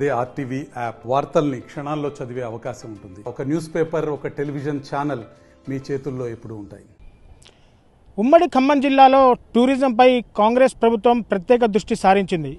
they RTV app వార్తల్ని క్షణాల్లో చదివే అవకాశం ఉంటుంది ఒక న్యూస్ పేపర్ ఒక టెలివిజన్ ఛానల్ మీ చేతుల్లో ఎప్పుడూ ఉంటాయి ఉమ్మడి ఖమ్మం జిల్లాలో టూరిజంపై కాంగ్రెస్ ప్రభుత్వం ప్రత్యేక దృష్టి సారించింది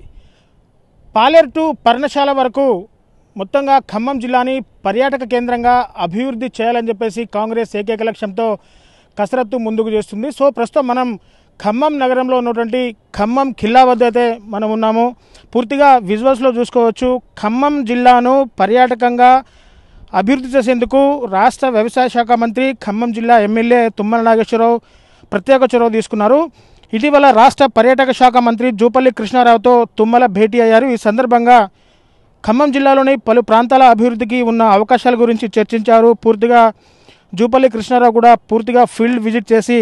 పాలేరు టు పర్ణశాల వరకు మొత్తంగా ఖమ్మం జిల్లాని పర్యాటక కేంద్రంగా అభివృద్ధి చేయాలని చెప్పేసి కాంగ్రెస్ ఏకైక లక్ష్యంతో కసరత్తు ముందుకు చేస్తుంది సో ప్రస్తుతం మనం ఖమ్మం నగరంలో ఉన్నటువంటి ఖమ్మం ఖిల్లా వద్ద అయితే మనం ఉన్నాము పూర్తిగా విజువల్స్లో చూసుకోవచ్చు ఖమ్మం జిల్లాను పర్యాటకంగా అభివృద్ధి చేసేందుకు రాష్ట్ర వ్యవసాయ శాఖ మంత్రి ఖమ్మం జిల్లా ఎమ్మెల్యే తుమ్మల నాగేశ్వరరావు ప్రత్యేక చొరవ తీసుకున్నారు ఇటీవల రాష్ట్ర పర్యాటక శాఖ మంత్రి జూపల్లి కృష్ణారావుతో తుమ్మల భేటీ అయ్యారు ఈ సందర్భంగా ఖమ్మం జిల్లాలోని పలు ప్రాంతాల అభివృద్ధికి ఉన్న అవకాశాల గురించి చర్చించారు పూర్తిగా జూపల్లి కృష్ణారావు కూడా పూర్తిగా ఫీల్డ్ విజిట్ చేసి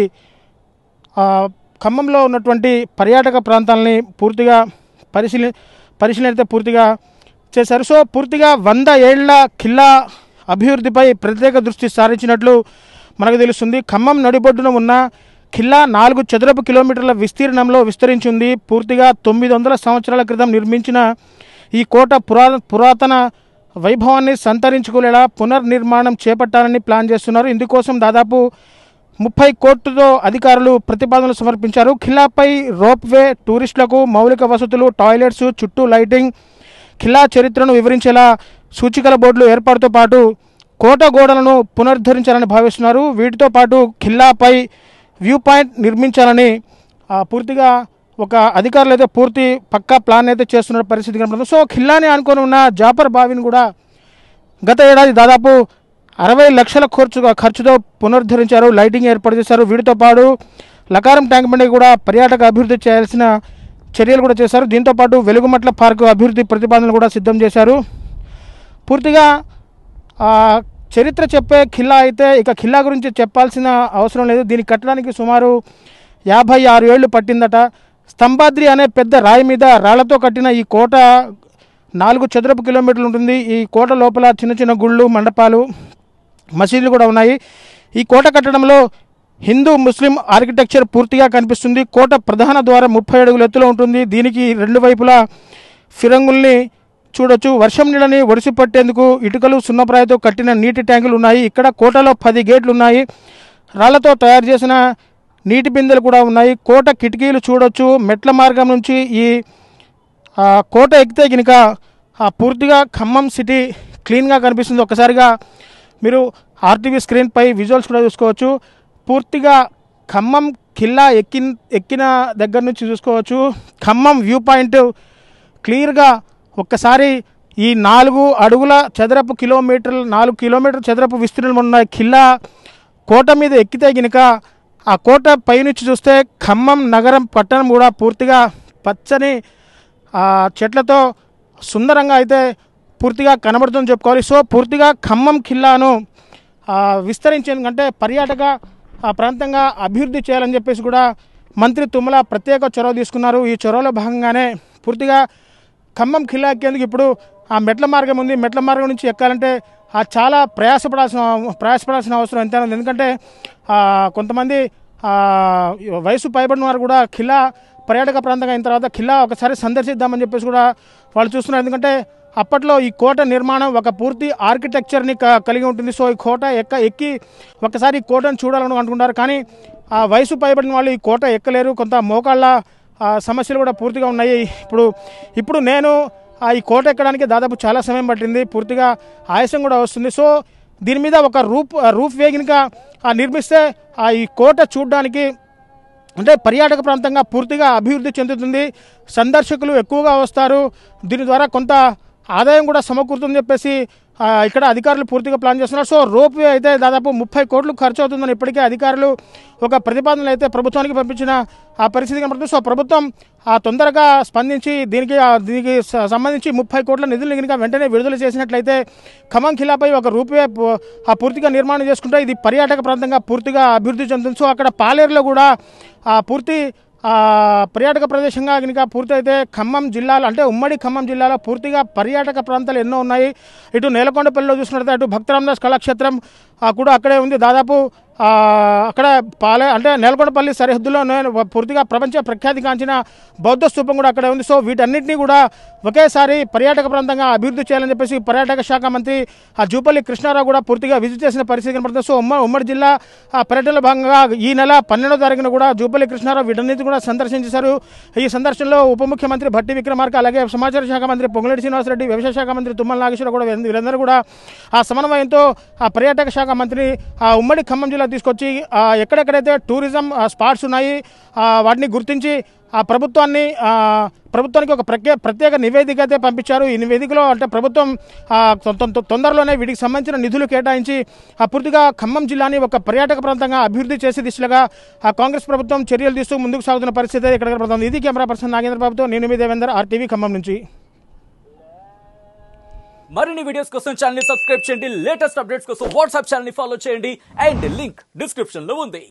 ఆ, ఖమ్మంలో ఉన్నటువంటి పర్యాటక ప్రాంతాలని పూర్తిగా పరిశీలి పరిశీలన అయితే పూర్తిగా చేశారు సో పూర్తిగా వంద ఏళ్ల ఖిల్లా అభివృద్ధిపై ప్రత్యేక దృష్టి సారించినట్లు మనకు తెలుస్తుంది ఖమ్మం నడిబొడ్డున ఉన్న ఖిల్లా నాలుగు చదరపు కిలోమీటర్ల విస్తీర్ణంలో విస్తరించి ఉంది పూర్తిగా తొమ్మిది వందల సంవత్సరాల క్రితం నిర్మించిన ఈ కోట పురా పురాతన వైభవాన్ని సంతరించుకునేలా పునర్నిర్మాణం చేపట్టాలని ప్లాన్ చేస్తున్నారు ఇందుకోసం దాదాపు ముప్పై కోట్లతో అధికారులు ప్రతిపాదనలు సమర్పించారు ఖిల్లాపై రోప్వే టూరిస్టులకు మౌలిక వసతులు టాయిలెట్స్ చుట్టూ లైటింగ్ ఖిల్లా చరిత్రను వివరించేలా సూచికల బోర్డులు ఏర్పాటుతో పాటు కోట గోడలను పునరుద్ధరించాలని భావిస్తున్నారు వీటితో పాటు ఖిల్లాపై వ్యూ పాయింట్ నిర్మించాలని ఆ, పూర్తిగా ఒక అధికారులు అయితే పూర్తి పక్కా ప్లాన్ అయితే చేస్తున్న పరిస్థితి కనపడుతుంది సో ఖిల్లాని అనుకొని ఉన్న జాపర్ బావిని కూడా గత ఏడాది దాదాపు అరవై లక్షల ఖర్చు ఖర్చుతో పునరుద్ధరించారు లైటింగ్ ఏర్పాటు చేశారు వీటితో పాటు లకారం ట్యాంక్ బండి కూడా పర్యాటక అభివృద్ధి చేయాల్సిన చర్యలు కూడా చేశారు దీంతో పాటు వెలుగుమట్ల పార్కు అభివృద్ధి ప్రతిపాదనలు కూడా సిద్ధం చేశారు పూర్తిగా ఆ, చరిత్ర చెప్పే ఖిల్లా అయితే ఇక ఖిల్లా గురించి చెప్పాల్సిన అవసరం లేదు దీన్ని కట్టడానికి సుమారు యాభై ఆరు ఏళ్ళు పట్టిందట స్తంభాద్రి అనే పెద్ద రాయి మీద రాళ్లతో కట్టిన ఈ కోట నాలుగు చదరపు కిలోమీటర్లు ఉంటుంది ఈ కోట లోపల చిన్న చిన్న గుళ్ళు మండపాలు మసీదులు కూడా ఉన్నాయి ఈ కోట కట్టడంలో హిందూ ముస్లిం ఆర్కిటెక్చర్ పూర్తిగా కనిపిస్తుంది కోట ప్రధాన ద్వారం ముప్పై అడుగుల ఎత్తులో ఉంటుంది దీనికి రెండు వైపులా ఫిరంగుల్ని చూడొచ్చు వర్షం నీళ్ళని ఒడిసి పట్టేందుకు ఇటుకలు సున్నప్రాయతో కట్టిన నీటి ట్యాంకులు ఉన్నాయి ఇక్కడ కోటలో పది గేట్లు ఉన్నాయి రాళ్లతో తయారు చేసిన నీటి బిందెలు కూడా ఉన్నాయి కోట కిటికీలు చూడొచ్చు మెట్ల మార్గం నుంచి ఈ ఆ, కోట ఎక్కితే కనుక ఆ పూర్తిగా ఖమ్మం సిటీ క్లీన్గా కనిపిస్తుంది ఒక్కసారిగా మీరు ఆర్టీవీ స్క్రీన్పై విజువల్స్ కూడా చూసుకోవచ్చు పూర్తిగా ఖమ్మం ఖిల్లా ఎక్కిన ఎక్కిన దగ్గర నుంచి చూసుకోవచ్చు ఖమ్మం వ్యూ పాయింట్ క్లియర్గా ఒక్కసారి ఈ నాలుగు అడుగుల చదరపు కిలోమీటర్లు నాలుగు కిలోమీటర్ చదరపు విస్తీర్ణం ఉన్న ఖిల్లా కోట మీద ఎక్కితే గినక ఆ కోట పైనుంచి చూస్తే ఖమ్మం నగరం పట్టణం కూడా పూర్తిగా పచ్చని ఆ చెట్లతో సుందరంగా అయితే పూర్తిగా కనబడుతుందని చెప్పుకోవాలి సో పూర్తిగా ఖమ్మం ఖిల్లాను ఆ, విస్తరించేందుకంటే పర్యాటక ఆ ప్రాంతంగా అభివృద్ధి చేయాలని చెప్పేసి కూడా మంత్రి తుమ్మల ప్రత్యేక చొరవ తీసుకున్నారు ఈ చొరవలో భాగంగానే పూర్తిగా ఖమ్మం ఖిల్లా ఎక్కేందుకు ఇప్పుడు ఆ మెట్ల మార్గం ఉంది మెట్ల మార్గం నుంచి ఎక్కాలంటే ఆ చాలా ప్రయాసపడాల్సిన ప్రయాసపడాల్సిన అవసరం ఎంతైనా ఉంది ఎందుకంటే ఆ, కొంతమంది ఆ, వయసు పైబడిన వారు కూడా ఖిల్లా పర్యాటక ప్రాంతంగా అయిన తర్వాత ఖిల్లా ఒకసారి సందర్శిద్దామని చెప్పేసి కూడా వాళ్ళు చూస్తున్నారు ఎందుకంటే అప్పట్లో ఈ కోట నిర్మాణం ఒక పూర్తి ఆర్కిటెక్చర్ని క- కలిగి ఉంటుంది సో ఈ కోట ఎక్క ఎక్కి ఒకసారి ఈ కోటను చూడాలని అనుకుంటారు కానీ ఆ వయసు పైబడిన వాళ్ళు ఈ కోట ఎక్కలేరు కొంత మోకాళ్ళ ఆ, సమస్యలు కూడా పూర్తిగా ఉన్నాయి ఇప్పుడు ఇప్పుడు నేను ఆ, ఈ కోట ఎక్కడానికి దాదాపు చాలా సమయం పట్టింది పూర్తిగా ఆయాసం కూడా వస్తుంది సో దీని మీద ఒక రూప్ రూఫ్ వే కనుక ఆ, నిర్మిస్తే ఆ ఈ కోట చూడడానికి అంటే పర్యాటక ప్రాంతంగా పూర్తిగా అభివృద్ధి చెందుతుంది సందర్శకులు ఎక్కువగా వస్తారు దీని ద్వారా కొంత ఆదాయం కూడా సమకూరుతుందని చెప్పేసి ఆ, ఇక్కడ అధికారులు పూర్తిగా ప్లాన్ చేస్తున్నారు సో రోప్ వే అయితే దాదాపు ముప్పై కోట్లు ఖర్చు అవుతుందని ఇప్పటికే అధికారులు ఒక ప్రతిపాదనలు అయితే ప్రభుత్వానికి పంపించిన ఆ పరిస్థితి కనబడుతుంది సో ప్రభుత్వం ఆ తొందరగా స్పందించి దీనికి ఆ దీనికి స- సంబంధించి ముప్పై కోట్ల నిధులు కనుక వెంటనే విడుదల చేసినట్లయితే ఖమ్మం ఖిలాపై ఒక రూపే పు- ఆ పూర్తిగా నిర్మాణం చేసుకుంటే ఇది పర్యాటక ప్రాంతంగా పూర్తిగా అభివృద్ధి చెందుతుంది సో అక్కడ పాలేరులో కూడా ఆ పూర్తి ఆ, పర్యాటక ప్రదేశంగా కనుక పూర్తయితే ఖమ్మం జిల్లాలో అంటే ఉమ్మడి ఖమ్మం జిల్లాలో పూర్తిగా పర్యాటక ప్రాంతాలు ఎన్నో ఉన్నాయి ఇటు నేలకొండపల్లిలో చూసినట్లయితే అటు భక్తరామదాస్ కళాక్షేత్రం ఆ, కూడా అక్కడే ఉంది దాదాపు ఆ, అక్కడ పాలే అంటే నేలకొండపల్లి సరిహద్దులో పూర్తిగా ప్రపంచ ప్రఖ్యాతిగాంచిన బౌద్ధ స్తూపం కూడా అక్కడ ఉంది సో వీటన్నిటిని కూడా ఒకేసారి పర్యాటక ప్రాంతంగా అభివృద్ధి చేయాలని చెప్పేసి పర్యాటక శాఖ మంత్రి ఆ జూపల్లి కృష్ణారావు కూడా పూర్తిగా విజిట్ చేసిన పరిస్థితి కనబడుతుంది సో ఉమ్మ ఉమ్మడి జిల్లా ఆ పర్యటనలో భాగంగా ఈ నెల పన్నెండో తారీఖున కూడా జూపల్లి కృష్ణారావు వీటన్నిటి కూడా సందర్శించారు ఈ సందర్శనలో ఉప ముఖ్యమంత్రి భట్టి విక్రమార్క అలాగే సమాచార శాఖ మంత్రి పొంగులేటి శ్రీనివాసరెడ్డి వ్యవసాయ శాఖ మంత్రి తుమ్మల నాగేశ్వరరావు కూడా వీరందరూ- వీరందరూ కూడా ఆ సమన్వయంతో ఆ పర్యాటక శాఖ మంత్రి ఆ ఉమ్మడి ఖమ్మం జిల్లా తీసుకొచ్చి ఆ ఎక్కడెక్కడైతే టూరిజం ఆ స్పాట్స్ ఉన్నాయి ఆ వాటిని గుర్తించి ఆ ప్రభుత్వాన్ని ఆ, ప్రభుత్వానికి ఒక ప్రత్యేక ప్రత్యేక నివేదిక అయితే పంపించారు ఈ నివేదికలో అంటే ప్రభుత్వం ఆ, తొ- తొ- తొందరలోనే వీటికి సంబంధించిన నిధులు కేటాయించి ఆ పూర్తిగా ఖమ్మం జిల్లాని ఒక పర్యాటక ప్రాంతంగా అభివృద్ధి చేసే దిశగా ఆ కాంగ్రెస్ ప్రభుత్వం చర్యలు తీసుతూ ముందుకు సాగుతున్న పరిస్థితి ఇక్కడ కనబడుతుంది ఇది కెమెరా పర్సన్ నాగేంద్ర బాబుతో నేను మీ దేవేందర్ ఆర్టీవీ ఖమ్మం నుంచి మరిన్ని వీడియోస్ కోసం ఛానల్ ని సబ్స్క్రైబ్ చేయండి లేటెస్ట్ అప్డేట్స్ కోసం వాట్సాప్ ఛానల్ ని ఫాలో చేయండి అండ్ లింక్ డిస్క్రిప్షన్ లో ఉంది